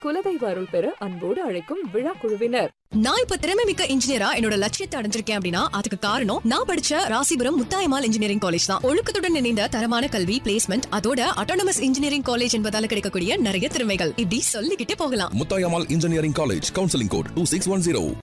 குலதெய்வ அருள் பெற அன்போடு அழைக்கும் விழா குழுவினர் நான் இப்ப திறமை மிக்க இன்ஜினியரா என்னோட லட்சியத்தை அடைஞ்சிருக்கேன் அப்படின்னா அதுக்கு காரணம் நான் படிச்ச ராசிபுரம் முத்தாயமால் இன்ஜினியரிங் காலேஜ் தான் ஒழுக்கத்துடன் இணைந்த தரமான கல்வி பிளேஸ்மெண்ட் அதோட அட்டானமஸ் இன்ஜினியரிங் காலேஜ் என்பதால கிடைக்கக்கூடிய நிறைய திறமைகள் இப்படி சொல்லிக்கிட்டே போகலாம் Muthayammal engineering college counselling code two six one zero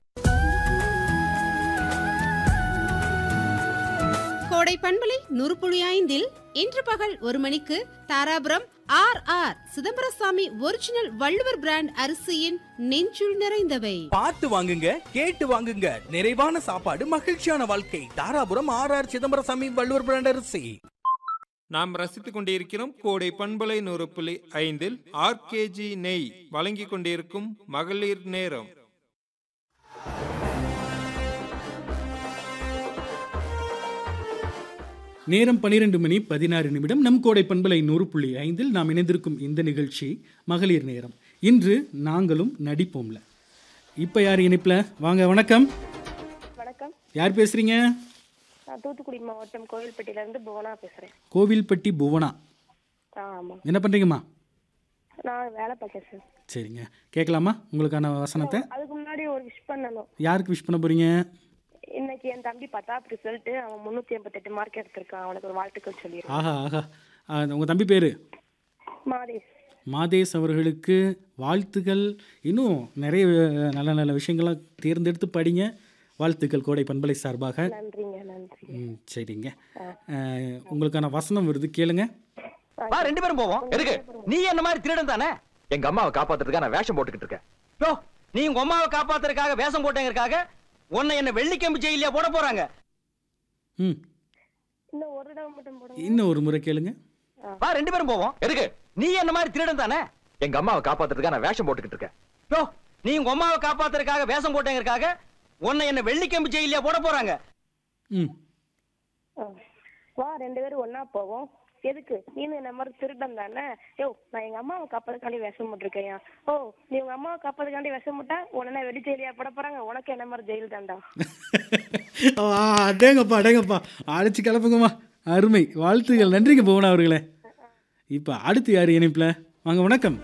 கோடை பண்பலை நுறுப்புழி ஐந்தில் இன்று பகல் ஒரு மணிக்கு Dharapuram R R Chidambarasamy original Valluvar brand அரிசியின் நெஞ்சுள் நிறைந்தவை பார்த்து வாங்குங்க கேட்டு வாங்குங்க நிறைவான சாப்பாடு மகிழ்ச்சியான வாழ்க்கை Dharapuram R R Chidambarasamy Valluvar brand அரிசி நாம் ரசித்துக் கொண்டிருக்கிறோம் கோடை பண்பலை நூறு புள்ளி ஐந்தில் ஆர்கேஜி நெய் வழங்கிக் கொண்டிருக்கும் மகளிர் நேரம் நேரம் பன்னிரெண்டு மணி பதினாறு நிமிடம் நம் கோடை பண்பலை நூறு புள்ளி ஐந்தில் நாம் இணைந்திருக்கும் இந்த நிகழ்ச்சி மகளிர் நேரம் இன்று நாங்களும் நடிப்போம்ல இப்போ யார் இணைப்பில் வாங்க வணக்கம் வணக்கம் யார் பேசுறீங்க நான் தூத்துக்குடி மாவட்டம் கோவில்பட்டியில இருந்து புவனா பேசுறேன் கோவில்பட்டி புவனா ஆ ஆமா என்ன பண்ணுறீங்கம்மா நான் வேலை பார்க்கேன் சார் சரிங்க கேட்கலாமா உங்களுக்கான வசனத்தை அதுக்கு முன்னாடி ஒரு விஷ் பண்ணணும் யாருக்கு விஷ் பண்ண போறீங்க இன்னைக்கு என் தம்பி பத்தாவது ரிசல்ட் அவன் முன்னூத்தி எண்பத்தெட்டு மார்க் எடுத்திருக்கான் அவனுக்கு ஒரு வாழ்த்துக்கள் சொல்லிடுறேன் ஆஹா ஆஹா உங்கள் தம்பி பேர் மாதேஷ் மாதேஷ் அவர்களுக்கு வாழ்த்துக்கள் இன்னும் நிறைய அஹ், நல்ல நல்ல விஷயங்கள்லாம் தேர்ந்தெடுத்து படிங்க வாழ்த்துக்கள் கோடை பண்பலை சார்பாக நன்றிங்க நன்றி ம் சரிங்க அஹ், உங்களுக்கான வசனம் வருது கேளுங்க வா ரெண்டு பேரும் போவோம் எதுக்கு நீ என்ன மாதிரி திருடன் தானே எங்க அம்மாவை காப்பாத்துறதுக்காக நான் வேஷம் போட்டுக்கிட்டு இருக்கேன் யோ நீ உங்க அம்மாவை காப்பாத்துறதுக்காக வேஷம் போட்டேங்கிறதுக்காக உன்னை என்ன வெள்ளிக்கம்பு ஜெயிலியா போட போறாங்க ம் இன்னும் ஒரு தடவை மட்டும் போடுங்க இன்னும் ஒரு முறை கேளுங்க வா ரெண்டு பேரும் போவோம் எதுக்கு நீ என்ன மாதிரி திருடன் தானே எங்க அம்மாவை காப்பாத்துறதுக்காக நான் வேஷம் போட்டுக்கிட்டு இருக்கேன் யோ நீ உங்க அம்மாவை காப்பாத்துறதுக்காக வேஷம் போட்டேங்கிறதுக்காக உன்னை என்ன வெள்ளிக்கம்பு ஜெயிலியா போட போறாங்க ம் ஆ. வா ரெண்டு பேரும் ஒண்ணா போவோம் எதுக்கு நீனு என்ன மாதிரி திருடன் தானே யோ நான் எங்க அம்மாவை காப்பதுக்காண்டி விஷம் போட்டிருக்கேன் ஓ நீ உங்க அம்மாவை காப்பதுக்காண்டி விஷம் போட்டா உடனே வெளி ஜெயிலியா போட போறாங்க உனக்கு என்ன மாதிரி ஜெயில் தான்டா ஆ, அடேங்கப்பா அடேங்கப்பா அழைச்சி கிளப்புங்கம்மா அருமை வாழ்த்துக்கள் நன்றிங்க புவனா அவர்களே இப்போ அடுத்து யார் இணைப்பில் வாங்க வணக்கம்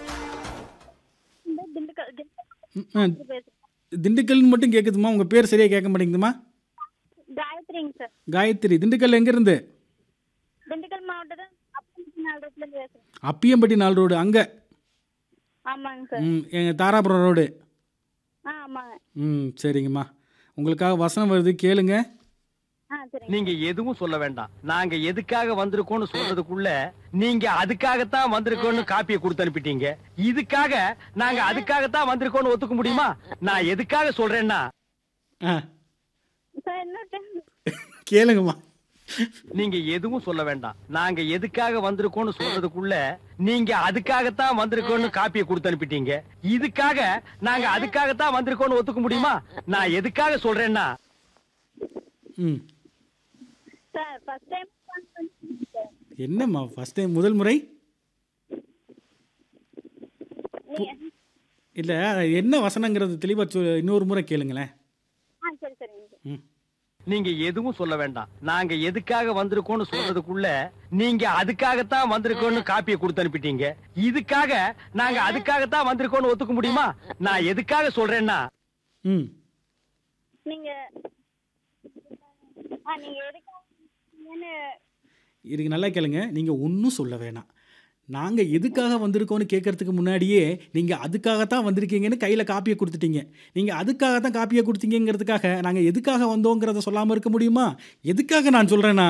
ம், ஆ, திண்டுக்கல்னு மட்டும் கேட்குதுமா உங்கள் பேர் சரியாக கேட்க மாட்டேங்குதுமா காயத்ரிங்க சார் காயத்ரி திண்டுக்கல் எங்கேருந்து திண்டுக்கல் மாவட்டத்தில் அப்பம்பட்டி நாலு பேசுறேன் அப்பியம்பட்டி நாள் ரோடு அங்கே ஆமாங்க சார் ம் எங்கள் தாராபுரம் ரோடு ஆ ஆமாங்க ம் சரிங்கம்மா உங்களுக்காக வசனம் வருது கேளுங்க ஆ சரி நீங்க எதுவும் சொல்ல வேண்டாம் நாங்க எதுக்காக வந்திருக்கோம்னு சொல்றதுக்குள்ள நீங்க அதுக்காகத்தான் வந்திருக்கோம்னு காப்பியை கொடுத்து அனுப்பிட்டீங்க இதுக்காக நாங்க அதுக்காகத்தான் வந்திருக்கோம்னு ஒத்துக்க முடியுமா நான் எதுக்காக சொல்றேன்னா ஆ சார் என்ன கேளுங்கம்மா நீங்க எதுவும் சொல்ல வேண்டாம் நாங்க எதுக்காக வந்திருக்கோம்னு சொல்றதுக்குள்ள நீங்க அதுக்காகத்தான் வந்திருக்கோம்னு காப்பியை கொடுத்து அனுப்பிட்டீங்க இதுக்காக நாங்க அதுக்காகத்தான் வந்திருக்கோம்னு ஒத்துக்க முடியுமா நான் எதுக்காக சொல்றேன்னா ம் சார் ஃபர்ஸ்ட் டைம் என்னம்மா ஃபஸ்ட் டைம் முதல் முறை இல்லை என்ன வசனங்கிறது தெளிவாக சொ இன்னொரு முறை கேளுங்களேன் ஆ சரி சரிங்க ம் நீங்க எதுவும் சொல்ல வேண்டாம் நாங்க எதுக்காக வந்திருக்கோம்னு சொல்றதுக்குள்ள நீங்க அதுக்காகத்தான் வந்திருக்கோம்னு காப்பியை கொடுத்து அனுப்பிட்டீங்க இதுக்காக நாங்க அதுக்காகத்தான் வந்திருக்கோம்னு ஒத்துக்க முடியுமா நான் எதுக்காக சொல்றேன்னா ம் நீங்க ஆ நீங்க எதுக்காக இதுக்கு நல்லா கேளுங்க நீங்கள் ஒன்றும் சொல்ல வேணாம் நாங்கள் எதுக்காக வந்திருக்கோம்னு கேட்கறதுக்கு முன்னாடியே நீங்கள் அதுக்காகத்தான் வந்திருக்கீங்கன்னு கையில் காப்பியை கொடுத்துட்டீங்க நீங்கள் அதுக்காக தான் காப்பியை கொடுத்தீங்கிறதுக்காக நாங்கள் எதுக்காக வந்தோங்கிறத சொல்லாமல் இருக்க முடியுமா எதுக்காக நான் சொல்கிறேன்னா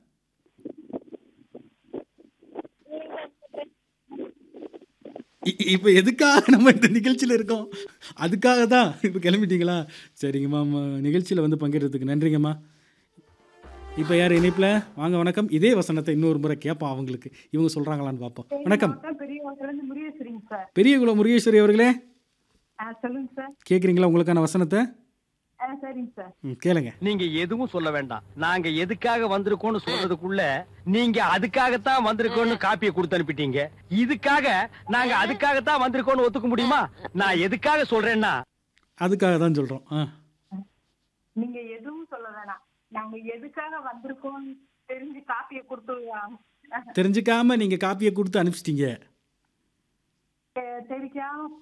இப்போ எதுக்காக நம்ம இந்த நிகழ்ச்சியில் இருக்கோம் அதுக்காக தான் இப்போ கிளம்பிட்டீங்களா சரிங்கம்மா நிகழ்ச்சியில் வந்து பங்கேறதுக்கு நன்றிங்கம்மா இப்போ யார் இணைப்பில் வாங்க வணக்கம் இதே வசனத்தை இன்னொரு முறை கேட்போம் அவங்களுக்கு இவங்க சொல்கிறாங்களான்னு பார்ப்போம் வணக்கம் பெரியவங்க முருகேஸ்வரிங்க சார் பெரியகுளம் முருகேஸ்வரி அவர்களே ஆ சொல்லுங்க சார் கேட்குறீங்களா உங்களுக்கான வசனத்தை ஆ சரிங்க சார் ம் கேளுங்க நீங்க எதுவும் சொல்ல வேண்டாம் நாங்க எதுக்காக வந்திருக்கோம்னு சொல்றதுக்குள்ள நீங்க அதுக்காகத்தான் வந்திருக்கோம்னு காப்பியை கொடுத்து அனுப்பிட்டீங்க இதுக்காக நாங்க அதுக்காகத்தான் வந்திருக்கோம்னு ஒத்துக்க முடியுமா நான் எதுக்காக சொல்றேன்னா அதுக்காக தான் சொல்கிறோம் ஆ நீங்க எதுவும் சொல்ல வேணாம் நாங்க எதுக்காக வந்திருக்கோம் தெரிஞ்சு காப்பியை கொடுத்து தெரிஞ்சுக்காம நீங்கள் காப்பியை கொடுத்து அனுப்பிச்சிட்டீங்க தெ- தெரிக்காம